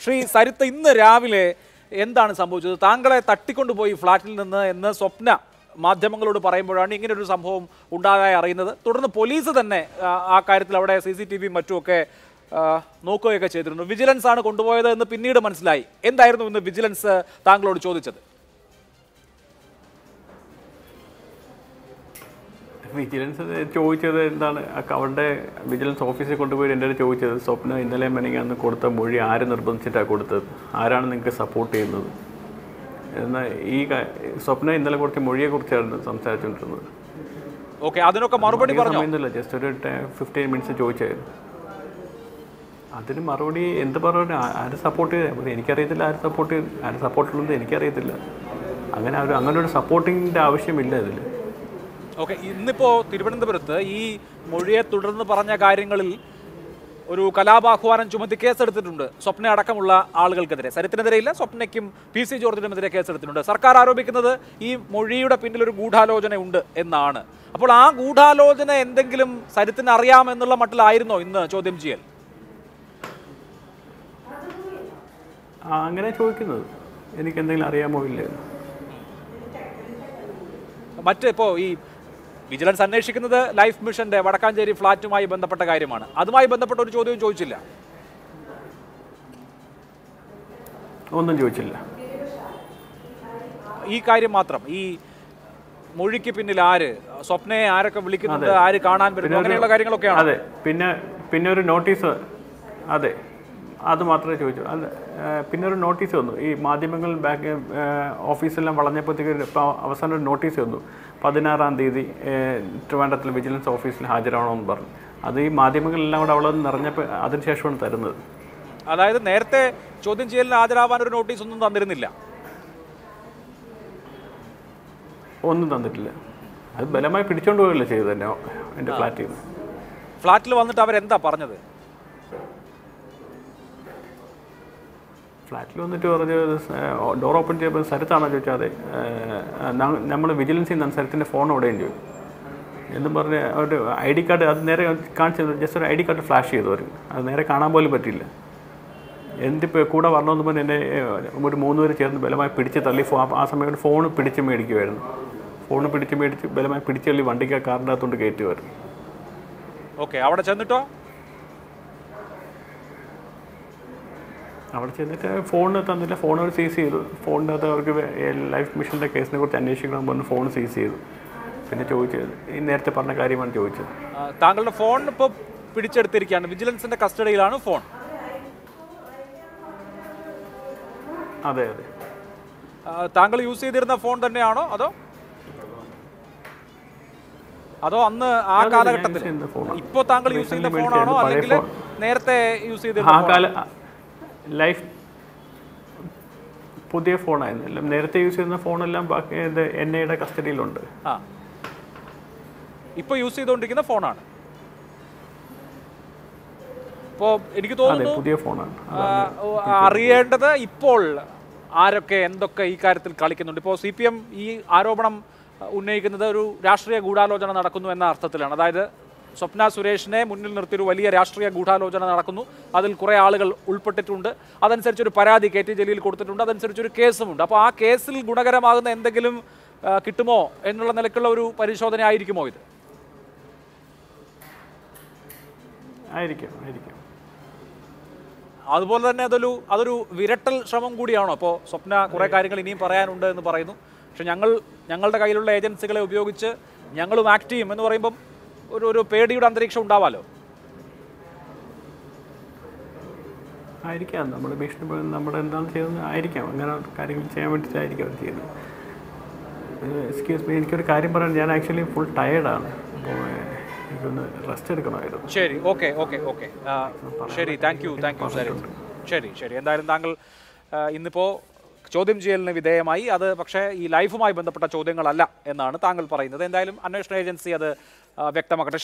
ശ്രീ സരിത്ത് ഇന്ന് രാവിലെ എന്താണ് സംഭവിച്ചത് താങ്കളെ തട്ടിക്കൊണ്ടുപോയി ഫ്ളാറ്റിൽ നിന്ന് എന്ന് സ്വപ്ന മാധ്യമങ്ങളോട് പറയുമ്പോഴാണ് ഇങ്ങനെ ഒരു സംഭവം ഉണ്ടാകായി അറിയുന്നത് തുടർന്ന് പോലീസ് തന്നെ ആ, ആ കാര്യത്തിൽ അവിടെ സി സി ടി വിയും മറ്റുമൊക്കെ ആ, നോക്കുകയൊക്കെ ചെയ്തിരുന്നു വിജിലൻസ് ആണ് കൊണ്ടുപോയത് എന്ന് പിന്നീട് മനസ്സിലായി എന്തായിരുന്നു ഇന്ന് വിജിലൻസ് താങ്കളോട് ചോദിച്ചത് വിജിലൻസ് ചോദിച്ചത് എന്താണ് അക്ക- അവരുടെ വിജിലൻസ് ഓഫീസിൽ കൊണ്ടുപോയി എൻ്റെ അടുത്ത് ചോദിച്ചത് സ്വപ്ന ഇന്നലെ മെനങ്ങാന്ന് കൊടുത്ത മൊഴി ആര് നിർബന്ധിച്ചിട്ടാണ് കൊടുത്തത് ആരാണ് നിങ്ങൾക്ക് സപ്പോർട്ട് ചെയ്യുന്നത് എന്നാൽ ഈ ക- സ്വപ്ന ഇന്നലെ കൊടുത്ത മൊഴിയെക്കുറിച്ചാണ് സംസാരിച്ചുകൊണ്ടിരുന്നത് ഓക്കെ അതിനൊക്കെ മറുപടി പറഞ്ഞോ സമയമൊന്നുമില്ല ജസ്റ്റ് ഒരു ഫിഫ്റ്റീൻ മിനിറ്റ്സ് ചോദിച്ചായിരുന്നു അതിന് മറുപടി എന്ത് പറഞ്ഞു ആര് സപ്പോർട്ട് ചെയ്ത് എനിക്കറിയത്തില്ല ആര് സപ്പോർട്ട് ചെയ്ത് ആര് സപ്പോർട്ടുള്ളത് എനിക്കറിയത്തില്ല അങ്ങനെ ഒരു അങ്ങനെ ഒരു സപ്പോർട്ടിങ്ങിൻ്റെ ആവശ്യമില്ല ഇതിൽ ഓക്കെ ഇന്നിപ്പോ തിരുവനന്തപുരത്ത് ഈ മൊഴിയെ തുടർന്ന് പറഞ്ഞ കാര്യങ്ങളിൽ ഒരു കലാപാഹ്വാനം ചുമത്തി കേസെടുത്തിട്ടുണ്ട് സ്വപ്ന അടക്കമുള്ള ആളുകൾക്കെതിരെ സരിത്തിനെതിരെ ഇല്ല സ്വപ്നയ്ക്കും പി സി ജോർജിനുമെതിരെ കേസെടുത്തിട്ടുണ്ട് സർക്കാർ ആരോപിക്കുന്നത് ഈ മൊഴിയുടെ പിന്നിൽ ഒരു ഗൂഢാലോചന ഉണ്ട് എന്നാണ് അപ്പോൾ ആ ഗൂഢാലോചന എന്തെങ്കിലും സരിത്തിന് അറിയാമെന്നുള്ള മട്ടിലായിരുന്നോ ഇന്ന് ചോദ്യം ചെയ്യൽ ആ, അങ്ങനെ ചോദിക്കുന്നത് എനിക്ക് എന്തെങ്കിലും അറിയാമോ ഇല്ലേ മറ്റ് ഇപ്പോൾ ഈ വിജിലൻസ് അന്വേഷിക്കുന്നത് ലൈഫ് മിഷന്റെ വടക്കാഞ്ചേരി ഫ്ളാറ്റുമായി ബന്ധപ്പെട്ട കാര്യമാണ് അതുമായി ബന്ധപ്പെട്ട ഒരു ചോദ്യവും ചോദിച്ചില്ല ഒന്നും ചോദിച്ചില്ല ഈ കാര്യം മാത്രം ഈ മൊഴിക്ക് പിന്നിൽ ആര് സ്വപ്നയെ ആരൊക്കെ വിളിക്കുന്നുണ്ട് ആര് കാണാൻ വരുന്നു അങ്ങനെയുള്ള കാര്യങ്ങളൊക്കെയാണ് അതെ പിന്നെ പിന്നെ ഒരു നോട്ടീസ് അതെ അത് മാത്രമേ ചോദിച്ചു അല്ല ആ, പിന്നെ ഒരു നോട്ടീസ് വന്നു ഈ മാധ്യമങ്ങൾ ബാക്ക് ഓഫീസെല്ലാം വളഞ്ഞപ്പോഴത്തേക്ക് ഇപ്പോൾ അവസാനം ഒരു നോട്ടീസ് വന്നു പതിനാറാം തീയതി ഏ, ട്രിവാൻഡ്രത്തിൽ വിജിലൻസ് ഓഫീസിൽ ഹാജരാവണമെന്ന് പറഞ്ഞു അത് ഈ മാധ്യമങ്ങളെല്ലാം കൂടെ അവിടെ നിറഞ്ഞപ്പോൾ അതിനുശേഷമാണ് തരുന്നത് അതായത് നേരത്തെ ചോദ്യം ചെയ്യലിന് ഹാജരാവാൻ ഒരു നോട്ടീസ് ഒന്നും തന്നിരുന്നില്ല ഒന്നും തന്നിട്ടില്ല അത് ബലമായി പിടിച്ചോണ്ട് പോവുകയല്ലേ ചെയ്തത് എന്നെ എൻ്റെ ഫ്ലാറ്റിൽ നിന്ന് ഫ്ളാറ്റിൽ വന്നിട്ട് അവരെന്താ പറഞ്ഞത് ഫ്ലാറ്റിൽ വന്നിട്ട് പറഞ്ഞ് ഡോർ ഓപ്പൺ ചെയ്തപ്പോൾ സരത്താണോ ചോദിച്ചാൽ അതെ നമ്മൾ വിജിലൻസിൽ നിന്നാണ് സരത്തിൻ്റെ ഫോൺ എവിടെയും ചോദിച്ചു എന്നും പറഞ്ഞ് ഒരു ഐ ഡി കാർഡ് അത് നേരെ കാണിച്ചത് ജസ്റ്റ് ഒരു ഐ ഡി കാർഡ് ഫ്ലാഷ് ചെയ്തു അവർ അത് നേരെ കാണാൻ പോലും പറ്റില്ല എന്തിപ്പോൾ കൂടെ വരണമെന്ന് പറഞ്ഞ് എന്നെ ഏഹ്, ഒരു മൂന്ന് പേര് ചേർന്ന് ബലമായി പിടിച്ച് തള്ളി ഫോ ആ സമയം ഒരു ഫോൺ പിടിച്ച് മേടിക്കുമായിരുന്നു ഫോൺ പിടിച്ച് മേടിച്ച് ബലമായി പിടിച്ച് തള്ളി വണ്ടിക്ക് കാറിൻ്റെ അകത്തോണ്ട് കയറ്റുമായിരുന്നു ഓക്കെ അവിടെ ചെന്നിട്ടോ അവിടെ ചെന്നിട്ട് ഫോൺ തന്നില്ല ഫോൺ അവർ സീസ് ചെയ്തു ഫോണിനകത്ത് അവർക്ക് ലൈഫ് മിഷൻ്റെ കേസിനെ കുറിച്ച് അന്വേഷിക്കണം പറഞ്ഞ് ഫോൺ സീസ് ചെയ്തു പിന്നെ ചോദിച്ചത് ഈ നേരത്തെ പറഞ്ഞ കാര്യമാണ് ചോദിച്ചത് ആ, താങ്കളുടെ ഫോൺ ഇപ്പോൾ പിടിച്ചെടുത്തിരിക്കുകയാണ് വിജിലൻസിന്റെ കസ്റ്റഡിയിലാണ് ഫോൺ അതെ അതെ ആ, താങ്കൾ യൂസ് ചെയ്തിരുന്ന ഫോൺ തന്നെയാണോ അതോ അതോ അന്ന് ആ അതെ, ഞാൻ കാലഘട്ടത്തിൽ use ചെയ്യുന്ന phone ആ. ഇപ്പോൾ താങ്കൾ യൂസ് ചെയ്യുന്ന Recently ഫോണാണോ മേടിച്ചത്, പഴയ അല്ലെങ്കിൽ phone. നേരത്തെ യൂസ് ആ ചെയ്തിരുന്ന phone കാല ലൈഫ് പുതിയ ഫോണായിരുന്നു എല്ലാം നേരത്തെ യൂസ് ചെയ്യുന്ന ഫോണെല്ലാം ബാക്കി ഇത് എൻ ഐയുടെ കസ്റ്റഡിയിലുണ്ട് ആ ഇപ്പോൾ യൂസ് ചെയ്തുകൊണ്ടിരിക്കുന്ന ഫോണാണ് ഇപ്പോൾ എനിക്ക് അതെ തോന്നുന്നു പുതിയ ഫോണാണ് ആ, ഓ, അറിയേണ്ടത് ഇപ്പോൾ ആരൊക്കെ എന്തൊക്കെ ഈ കാര്യത്തിൽ കളിക്കുന്നുണ്ട് ഇപ്പോൾ സി പി എം ഈ ആരോപണം അഹ്, ഉന്നയിക്കുന്നത് ഒരു രാഷ്ട്രീയ ഗൂഢാലോചന നടക്കുന്നു എന്ന അർത്ഥത്തിലാണ് അതായത് സ്വപ്ന സുരേഷിനെ മുന്നിൽ നിർത്തി ഒരു വലിയ രാഷ്ട്രീയ ഗൂഢാലോചന നടക്കുന്നു അതിൽ കുറേ ആളുകൾ ഉൾപ്പെട്ടിട്ടുണ്ട് അതനുസരിച്ച് ഒരു പരാതി കെ ടി ജലീൽ കൊടുത്തിട്ടുണ്ട് അതനുസരിച്ച് ഒരു കേസുമുണ്ട് അപ്പോൾ ആ കേസിൽ ഗുണകരമാകുന്ന എന്തെങ്കിലും ആ, കിട്ടുമോ എന്നുള്ള നിലക്കുള്ള ഒരു പരിശോധന ആയിരിക്കുമോ ഇത് ആയിരിക്കും ആയിരിക്കും അതുപോലെ തന്നെ അതൊരു അതൊരു വിരട്ടൽ ശ്രമം കൂടിയാണോ അപ്പോൾ സ്വപ്ന കുറേ കാര്യങ്ങൾ ഇനിയും പറയാനുണ്ട് എന്ന് പറയുന്നു പക്ഷെ ഞങ്ങൾ ഞങ്ങളുടെ കയ്യിലുള്ള ഏജൻസികളെ ഉപയോഗിച്ച് ഞങ്ങളും ആക്ട് ചെയ്യും എന്ന് പറയുമ്പം ഒരു ഒരു പേടിയുടെ അന്തരീക്ഷം ഉണ്ടാവാലോ ആയിരിക്കാം നമ്മൾ ഭീഷണി നമ്മൾ എന്താണ് ചെയ്യുന്നത് ആയിരിക്കാം അങ്ങനെ കാര്യങ്ങൾ ചെയ്യാൻ വേണ്ടിയിട്ടായിരിക്കും അവർ ചെയ്യുന്നത് എക്സ്ക്യൂസ് മീ എനിക്കൊരു കാര്യം പറയാൻ ഞാൻ ആക്ച്വലി ഫുൾ ടയേർഡാണ് അപ്പോൾ എനിക്കൊന്ന് റെസ്റ്റ് എടുക്കണമായിരുന്നു ശരി ഓക്കെ ഓക്കെ ഓക്കെ ശരി താങ്ക് യു താങ്ക് യു ശരി ശരി ശരി എന്തായാലും താങ്കൾ ആ, ഇന്നിപ്പോൾ ചോദ്യം ചെയ്യലിന് വിധേയമായി അത് പക്ഷേ ഈ ലൈഫുമായി ബന്ധപ്പെട്ട ചോദ്യങ്ങളല്ല എന്നാണ് താങ്കൾ പറയുന്നത് എന്തായാലും അന്വേഷണ ഏജൻസി അത് ആ, വ്യക്തമാക്കട്ടെ